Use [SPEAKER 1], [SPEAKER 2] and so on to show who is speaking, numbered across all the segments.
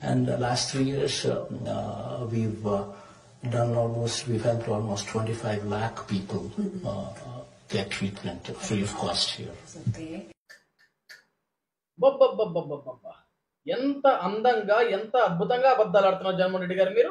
[SPEAKER 1] And the last three years, uh, uh, we've uh, done almost, we've helped almost 25 lakh people uh, uh, get treatment free of cost here.
[SPEAKER 2] Okay
[SPEAKER 3] బొబ్బబ్బబ్బబ్బబ్బబ్బ ఎంత అందంగా ఎంత అద్భుతంగా అబద్ధాలు ఆడుతున్నారు జగన్మోహన్ రెడ్డి గారు మీరు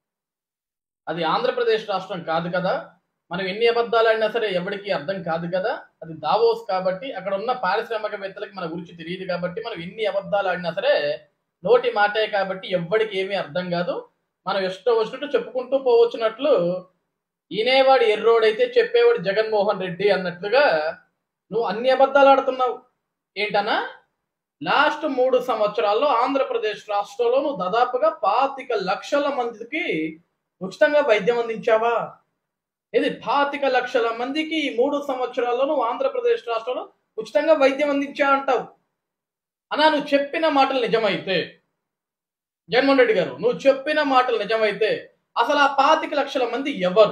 [SPEAKER 3] అది ఆంధ్రప్రదేశ్ రాష్ట్రం కాదు కదా మనం ఎన్ని అబద్ధాలు ఆడినా సరే ఎవరికి అర్థం కాదు కదా అది దావోస్ కాబట్టి అక్కడ ఉన్న పారిశ్రామికవేత్తలకి మన గురించి తెలియదు కాబట్టి మనం ఎన్ని అబద్ధాలు ఆడినా సరే నోటి మాటే కాబట్టి ఎవ్వడికి ఏమీ అర్థం కాదు మనం ఇష్టం వచ్చినట్టు చెప్పుకుంటూ పోవచ్చున్నట్లు ఈనేవాడు ఎర్రోడైతే చెప్పేవాడు జగన్మోహన్ రెడ్డి అన్నట్లుగా నువ్వు అన్ని అబద్ధాలు ఆడుతున్నావు ఏంటన్నా లాస్ట్ మూడు సంవత్సరాల్లో ఆంధ్రప్రదేశ్ రాష్ట్రంలో నువ్వు దాదాపుగా పాతిక లక్షల మందికి ఉచితంగా వైద్యం అందించావా ఇది పాతిక లక్షల మందికి ఈ మూడు సంవత్సరాల్లో నువ్వు ఆంధ్రప్రదేశ్ రాష్ట్రంలో ఉచితంగా వైద్యం అందించా అంటావు అన్నా నువ్వు చెప్పిన మాటలు నిజమైతే జగన్మోహన్ రెడ్డి గారు నువ్వు చెప్పిన మాటలు నిజమైతే అసలు ఆ పాతిక లక్షల మంది ఎవరు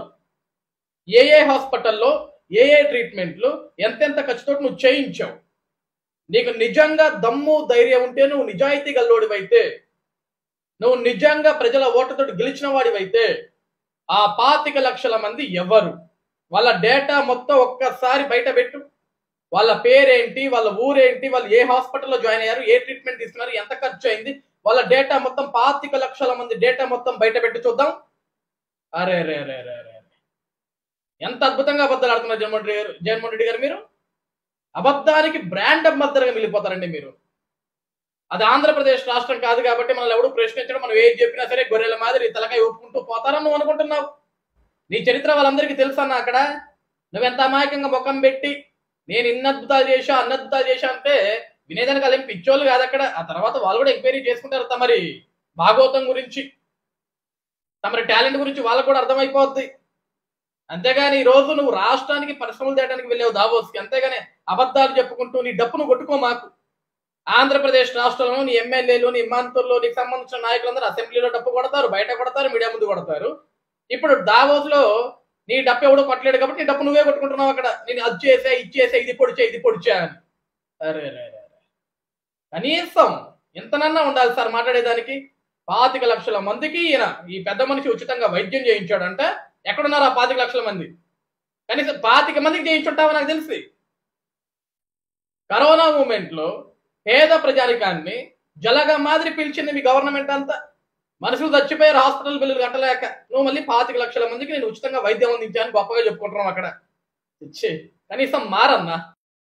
[SPEAKER 3] ఏ ఏ హాస్పిటల్లో ఏ ఏ ట్రీట్మెంట్లు ఎంతెంత ఖర్చుతో నువ్వు చేయించావు నీకు నిజంగా దమ్ము ధైర్యం ఉంటే నువ్వు నిజాయితీ గల్లోడివైతే నువ్వు నిజంగా ప్రజల ఓటుతో గెలిచిన వాడివైతే ఆ పాతిక లక్షల మంది ఎవరు వాళ్ళ డేటా మొత్తం ఒక్కసారి బయట పెట్టు వాళ్ళ పేరేంటి వాళ్ళ ఊరేంటి వాళ్ళు ఏ హాస్పిటల్లో జాయిన్ అయ్యారు ఏ ట్రీట్మెంట్ తీసుకున్నారు ఎంత ఖర్చు అయింది వాళ్ళ డేటా మొత్తం పాతిక లక్షల మంది డేటా మొత్తం బయట పెట్టి చూద్దాం అరే రే రే రే రే ఎంత అద్భుతంగా అబద్ధాలు ఆడుతున్నారు జగన్మోహన్ రెడ్డి గారు జగన్మోహన్ రెడ్డి గారు మీరు అబద్ధానికి బ్రాండ్ అంబాసిడర్గా మిగిలిపోతారండి మీరు అది ఆంధ్రప్రదేశ్ రాష్ట్రం కాదు కాబట్టి మనల్ని ఎవడు ప్రశ్నించడం మనం ఏది చెప్పినా సరే గొర్రెల మాదిరి తలకాయ ఊపుకుంటూ పోతారని నువ్వు అనుకుంటున్నావు నీ చరిత్ర వాళ్ళందరికీ తెలుసన్నా అక్కడ నువ్వెంత అమాయకంగా ముఖం పెట్టి నేను ఇన్ని అద్భుతాలు చేశా అన్ని అద్భుతాలు చేశా అంటే వినేదానికి వాళ్ళు ఏం పిచ్చోళ్ళు కాదు అక్కడ ఆ తర్వాత వాళ్ళు కూడా ఎంక్వైరీ చేసుకుంటారు తమరి భాగవతం గురించి తమరి టాలెంట్ గురించి వాళ్ళకు కూడా అర్థమైపోద్ది అంతేగాని ఈ రోజు నువ్వు రాష్ట్రానికి పరిశ్రమలు తేయడానికి వెళ్ళావు దావోస్కి అంతేగాని అబద్ధాలు చెప్పుకుంటూ నీ డప్పును కొట్టుకో మాకు ఆంధ్రప్రదేశ్ రాష్ట్రంలో నీ ఎమ్మెల్యేలు నీ మంత్రులు నీకు సంబంధించిన నాయకులందరూ అసెంబ్లీలో డప్పు కొడతారు బయట కొడతారు మీడియా ముందు కొడతారు ఇప్పుడు దావోస్ లో నీ డప్పు ఎవడో కొట్టలేడు కాబట్టి నీ డప్పు నువ్వే కొట్టుకుంటున్నావు అక్కడ నేను అది చేసా ఇది చేసా ఇది పొడిచా ఇది పొడిచా అని అరే రే రే రే. కనీసం ఎంతనన్నా ఉండాలి సార్ మాట్లాడేదానికి పాతిక లక్షల మందికి ఈయన ఈ పెద్ద మనిషి ఉచితంగా వైద్యం చేయించాడంట ఎక్కడున్నారు ఆ పాతిక లక్షల మంది కనీసం పాతిక మందికి చేయించుంటావో నాకు తెలిసి కరోనా మూమెంట్ లో పేద ప్రజానికాన్ని జలగా మాదిరి పిలిచింది మీ గవర్నమెంట్ అంతా మనుషులు చచ్చిపోయారు హాస్పిటల్ బిల్లులు కట్టలేక నువ్వు మళ్ళీ పాతిక లక్షల మందికి నేను ఉచితంగా వైద్యం అందించాను గొప్పగా చెప్పుకుంటున్నాం అక్కడ ఇచ్చే కనీసం మారన్నా